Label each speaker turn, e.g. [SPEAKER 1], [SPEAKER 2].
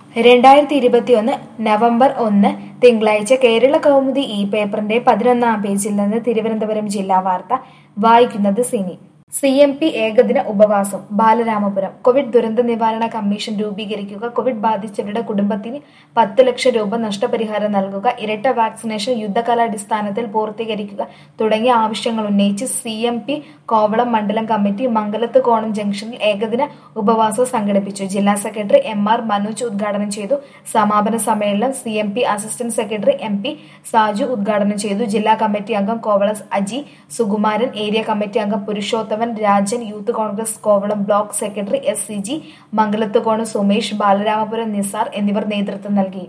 [SPEAKER 1] രണ്ടായിരത്തി ഇരുപത്തിയൊന്ന് നവംബർ ഒന്ന് തിങ്കളാഴ്ച കേരള കൗമുദി ഈ പേപ്പറിന്റെ പതിനൊന്നാം പേജിൽ നിന്ന് തിരുവനന്തപുരം ജില്ലാ വാർത്ത വായിക്കുന്നത് സിനി സി എം പി ഏകദിന ഉപവാസം ബാലരാമപുരം കോവിഡ് ദുരന്ത നിവാരണ കമ്മീഷൻ രൂപീകരിക്കുക കോവിഡ് ബാധിച്ചവരുടെ കുടുംബത്തിന് പത്ത് ലക്ഷം രൂപ നഷ്ടപരിഹാരം നൽകുക ഇരട്ട വാക്സിനേഷൻ യുദ്ധകാലാടിസ്ഥാനത്തിൽ പൂർത്തീകരിക്കുക തുടങ്ങിയ ആവശ്യങ്ങൾ ഉന്നയിച്ച് സി എം പി കോവളം മണ്ഡലം കമ്മിറ്റി മംഗലത്ത് കോണം ജംഗ്ഷനിൽ ഏകദിന ഉപവാസം സംഘടിപ്പിച്ചു ജില്ലാ സെക്രട്ടറി എം ആർ മനോജ് ഉദ്ഘാടനം ചെയ്തു സമാപന സമ്മേളനം C M P assistant secretary M P Saju ഉദ്ഘാടനം ചെയ്തു ജില്ലാ കമ്മിറ്റി അംഗം കോവളം അജി സുകുമാരൻ ഏരിയ കമ്മിറ്റി അംഗം Purushothaman Rajan youth Congress Kovalam block secretary S C G Mangalathukonam Sumesh Balaramapuram Nisar എന്നിവർ നേതൃത്വം നൽകി